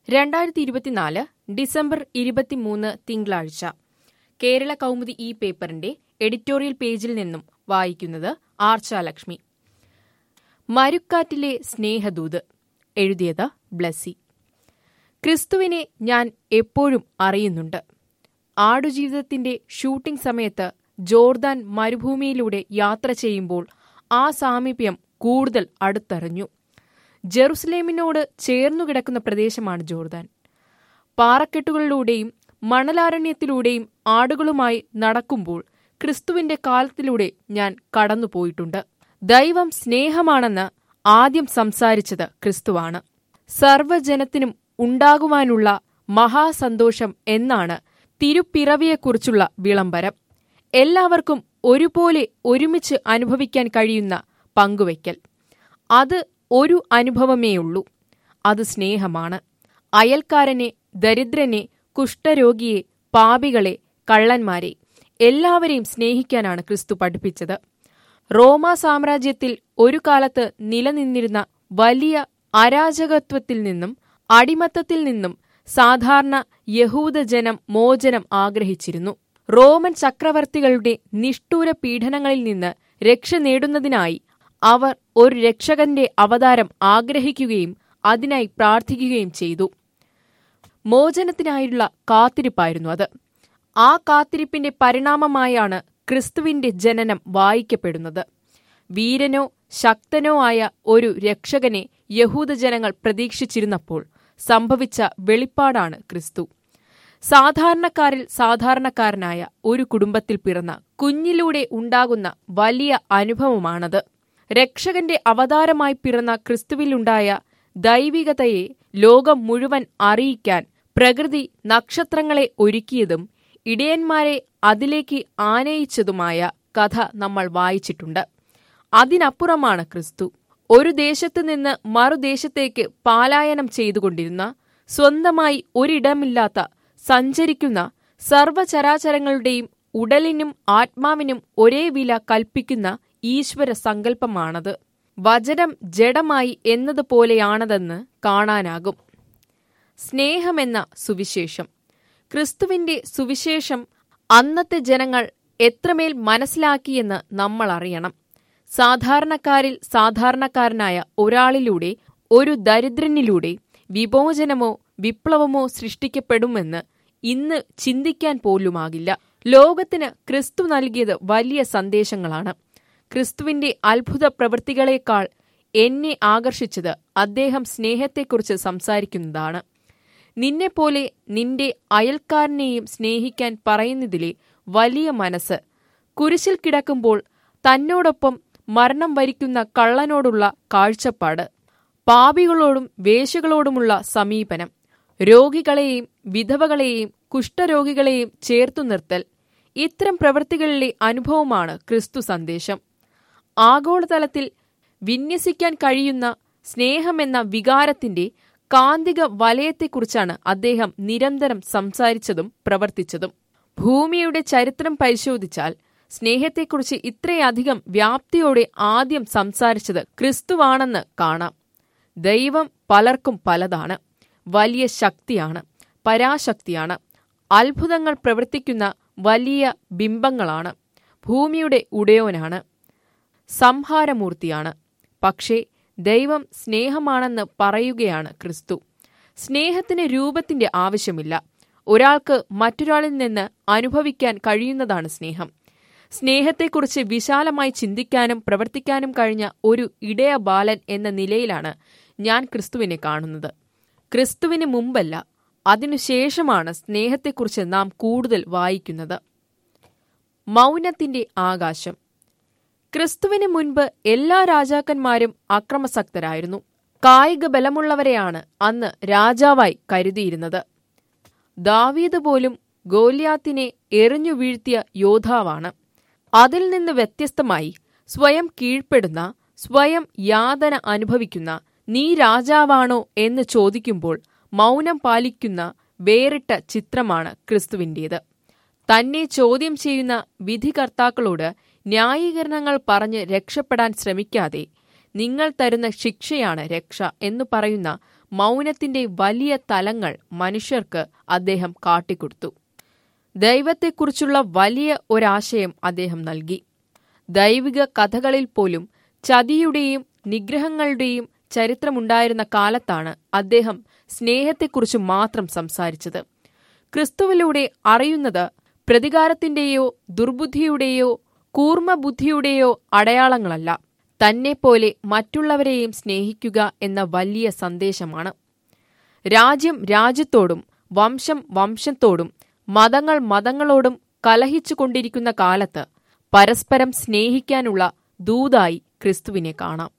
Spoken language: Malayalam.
രണ്ടായിരത്തി ഇരുപത്തിനാല് ഡിസംബർ ഇരുപത്തിമൂന്ന് തിങ്കളാഴ്ച കേരള കൗമുദി ഈ പേപ്പറിന്റെ എഡിറ്റോറിയൽ പേജിൽ നിന്നും വായിക്കുന്നത് ആർച്ചാലക്ഷ്മി മരുക്കാറ്റിലെ സ്നേഹദൂത് എഴുതിയത് ബ്ലസ്സി ക്രിസ്തുവിനെ ഞാൻ എപ്പോഴും അറിയുന്നുണ്ട് ആടുജീവിതത്തിന്റെ ഷൂട്ടിംഗ് സമയത്ത് ജോർദാൻ മരുഭൂമിയിലൂടെ യാത്ര ചെയ്യുമ്പോൾ ആ സാമീപ്യം കൂടുതൽ അടുത്തറിഞ്ഞു ജെറുസലേമിനോട് ചേർന്നുകിടക്കുന്ന പ്രദേശമാണ് ജോർദാൻ പാറക്കെട്ടുകളിലൂടെയും മണലാരണ്യത്തിലൂടെയും ആടുകളുമായി നടക്കുമ്പോൾ ക്രിസ്തുവിന്റെ കാലത്തിലൂടെ ഞാൻ കടന്നുപോയിട്ടുണ്ട് ദൈവം സ്നേഹമാണെന്ന് ആദ്യം സംസാരിച്ചത് ക്രിസ്തുവാണ് സർവ്വജനത്തിനും ഉണ്ടാകുവാനുള്ള മഹാസന്തോഷം എന്നാണ് തിരുപ്പിറവിയെക്കുറിച്ചുള്ള വിളംബരം എല്ലാവർക്കും ഒരുപോലെ ഒരുമിച്ച് അനുഭവിക്കാൻ കഴിയുന്ന പങ്കുവയ്ക്കൽ അത് ഒരു അനുഭവമേയുള്ളൂ അത് സ്നേഹമാണ് അയൽക്കാരനെ ദരിദ്രനെ കുഷ്ഠരോഗിയെ പാപികളെ കള്ളന്മാരെ എല്ലാവരെയും സ്നേഹിക്കാനാണ് ക്രിസ്തു പഠിപ്പിച്ചത് റോമാ സാമ്രാജ്യത്തിൽ ഒരു കാലത്ത് നിലനിന്നിരുന്ന വലിയ അരാജകത്വത്തിൽ നിന്നും അടിമത്തത്തിൽ നിന്നും സാധാരണ യഹൂദജനം മോചനം ആഗ്രഹിച്ചിരുന്നു റോമൻ ചക്രവർത്തികളുടെ നിഷ്ഠൂര പീഡനങ്ങളിൽ നിന്ന് രക്ഷ നേടുന്നതിനായി അവർ ഒരു രക്ഷകന്റെ അവതാരം ആഗ്രഹിക്കുകയും അതിനായി പ്രാർത്ഥിക്കുകയും ചെയ്തു മോചനത്തിനായുള്ള കാത്തിരിപ്പായിരുന്നു അത് ആ കാത്തിരിപ്പിന്റെ പരിണാമമായാണ് ക്രിസ്തുവിന്റെ ജനനം വായിക്കപ്പെടുന്നത് വീരനോ ശക്തനോ ആയ ഒരു രക്ഷകനെ യഹൂദജനങ്ങൾ പ്രതീക്ഷിച്ചിരുന്നപ്പോൾ സംഭവിച്ച വെളിപ്പാടാണ് ക്രിസ്തു സാധാരണക്കാരിൽ സാധാരണക്കാരനായ ഒരു കുടുംബത്തിൽ പിറന്ന കുഞ്ഞിലൂടെ ഉണ്ടാകുന്ന വലിയ അനുഭവമാണത് രക്ഷകന്റെ അവതാരമായി പിറന്ന ക്രിസ്തുവിലുണ്ടായ ദൈവികതയെ ലോകം മുഴുവൻ അറിയിക്കാൻ പ്രകൃതി നക്ഷത്രങ്ങളെ ഒരുക്കിയതും ഇടയന്മാരെ അതിലേക്ക് ആനയിച്ചതുമായ കഥ നമ്മൾ വായിച്ചിട്ടുണ്ട് അതിനപ്പുറമാണ് ക്രിസ്തു ഒരു ദേശത്തു നിന്ന് മറുദേശത്തേക്ക് പാലായനം ചെയ്തുകൊണ്ടിരുന്ന സ്വന്തമായി ഒരിടമില്ലാത്ത സഞ്ചരിക്കുന്ന സർവചരാചരങ്ങളുടെയും ഉടലിനും ആത്മാവിനും ഒരേ വില കൽപ്പിക്കുന്ന ഈശ്വര സങ്കല്പമാണത് വചനം ജഡമായി എന്നതുപോലെയാണതെന്ന് കാണാനാകും സ്നേഹമെന്ന സുവിശേഷം ക്രിസ്തുവിന്റെ സുവിശേഷം അന്നത്തെ ജനങ്ങൾ എത്രമേൽ മനസ്സിലാക്കിയെന്ന് നമ്മൾ അറിയണം സാധാരണക്കാരിൽ സാധാരണക്കാരനായ ഒരാളിലൂടെ ഒരു ദരിദ്രനിലൂടെ വിമോചനമോ വിപ്ലവമോ സൃഷ്ടിക്കപ്പെടുമെന്ന് ഇന്ന് ചിന്തിക്കാൻ പോലുമാകില്ല ലോകത്തിന് ക്രിസ്തു നൽകിയത് വലിയ സന്ദേശങ്ങളാണ് ക്രിസ്തുവിന്റെ അത്ഭുത പ്രവൃത്തികളെക്കാൾ എന്നെ ആകർഷിച്ചത് അദ്ദേഹം സ്നേഹത്തെക്കുറിച്ച് സംസാരിക്കുന്നതാണ് നിന്നെപ്പോലെ നിന്റെ അയൽക്കാരനെയും സ്നേഹിക്കാൻ പറയുന്നതിലെ വലിയ മനസ്സ് കുരിശിൽ കിടക്കുമ്പോൾ തന്നോടൊപ്പം മരണം വരിക്കുന്ന കള്ളനോടുള്ള കാഴ്ചപ്പാട് പാപികളോടും വേശകളോടുമുള്ള സമീപനം രോഗികളെയും വിധവകളെയും കുഷ്ഠരോഗികളെയും ചേർത്തു നിർത്തൽ ഇത്തരം പ്രവൃത്തികളിലെ അനുഭവമാണ് ക്രിസ്തു സന്ദേശം ആഗോളതലത്തിൽ വിന്യസിക്കാൻ കഴിയുന്ന സ്നേഹമെന്ന വികാരത്തിന്റെ കാന്തിക വലയത്തെക്കുറിച്ചാണ് അദ്ദേഹം നിരന്തരം സംസാരിച്ചതും പ്രവർത്തിച്ചതും ഭൂമിയുടെ ചരിത്രം പരിശോധിച്ചാൽ സ്നേഹത്തെക്കുറിച്ച് ഇത്രയധികം വ്യാപ്തിയോടെ ആദ്യം സംസാരിച്ചത് ക്രിസ്തുവാണെന്ന് കാണാം ദൈവം പലർക്കും പലതാണ് വലിയ ശക്തിയാണ് പരാശക്തിയാണ് അത്ഭുതങ്ങൾ പ്രവർത്തിക്കുന്ന വലിയ ബിംബങ്ങളാണ് ഭൂമിയുടെ ഉടയോനാണ് സംഹാരമൂർത്തിയാണ് പക്ഷേ ദൈവം സ്നേഹമാണെന്ന് പറയുകയാണ് ക്രിസ്തു സ്നേഹത്തിന് രൂപത്തിന്റെ ആവശ്യമില്ല ഒരാൾക്ക് മറ്റൊരാളിൽ നിന്ന് അനുഭവിക്കാൻ കഴിയുന്നതാണ് സ്നേഹം സ്നേഹത്തെക്കുറിച്ച് വിശാലമായി ചിന്തിക്കാനും പ്രവർത്തിക്കാനും കഴിഞ്ഞ ഒരു ഇടയ ബാലൻ എന്ന നിലയിലാണ് ഞാൻ ക്രിസ്തുവിനെ കാണുന്നത് ക്രിസ്തുവിന് മുമ്പല്ല അതിനുശേഷമാണ് സ്നേഹത്തെക്കുറിച്ച് നാം കൂടുതൽ വായിക്കുന്നത് മൗനത്തിന്റെ ആകാശം ക്രിസ്തുവിന് മുൻപ് എല്ലാ രാജാക്കന്മാരും അക്രമസക്തരായിരുന്നു കായിക ബലമുള്ളവരെയാണ് അന്ന് രാജാവായി കരുതിയിരുന്നത് ദാവീദ് പോലും ഗോല്യാത്തിനെ എറിഞ്ഞു വീഴ്ത്തിയ യോദ്ധാവാണ് അതിൽ നിന്ന് വ്യത്യസ്തമായി സ്വയം കീഴ്പ്പെടുന്ന സ്വയം യാതന അനുഭവിക്കുന്ന നീ രാജാവാണോ എന്ന് ചോദിക്കുമ്പോൾ മൗനം പാലിക്കുന്ന വേറിട്ട ചിത്രമാണ് ക്രിസ്തുവിൻ്റേത് തന്നെ ചോദ്യം ചെയ്യുന്ന വിധികർത്താക്കളോട് ന്യായീകരണങ്ങൾ പറഞ്ഞ് രക്ഷപ്പെടാൻ ശ്രമിക്കാതെ നിങ്ങൾ തരുന്ന ശിക്ഷയാണ് രക്ഷ എന്നു പറയുന്ന മൗനത്തിന്റെ വലിയ തലങ്ങൾ മനുഷ്യർക്ക് അദ്ദേഹം കാട്ടിക്കൊടുത്തു ദൈവത്തെക്കുറിച്ചുള്ള വലിയ ഒരാശയം അദ്ദേഹം നൽകി ദൈവിക കഥകളിൽ പോലും ചതിയുടെയും നിഗ്രഹങ്ങളുടെയും ചരിത്രമുണ്ടായിരുന്ന കാലത്താണ് അദ്ദേഹം സ്നേഹത്തെക്കുറിച്ച് മാത്രം സംസാരിച്ചത് ക്രിസ്തുവിലൂടെ അറിയുന്നത് പ്രതികാരത്തിന്റെയോ ദുർബുദ്ധിയുടെയോ കൂർമ്മബുദ്ധിയുടെയോ അടയാളങ്ങളല്ല തന്നെപ്പോലെ മറ്റുള്ളവരെയും സ്നേഹിക്കുക എന്ന വലിയ സന്ദേശമാണ് രാജ്യം രാജ്യത്തോടും വംശം വംശത്തോടും മതങ്ങൾ മതങ്ങളോടും കലഹിച്ചു കൊണ്ടിരിക്കുന്ന കാലത്ത് പരസ്പരം സ്നേഹിക്കാനുള്ള ദൂതായി ക്രിസ്തുവിനെ കാണാം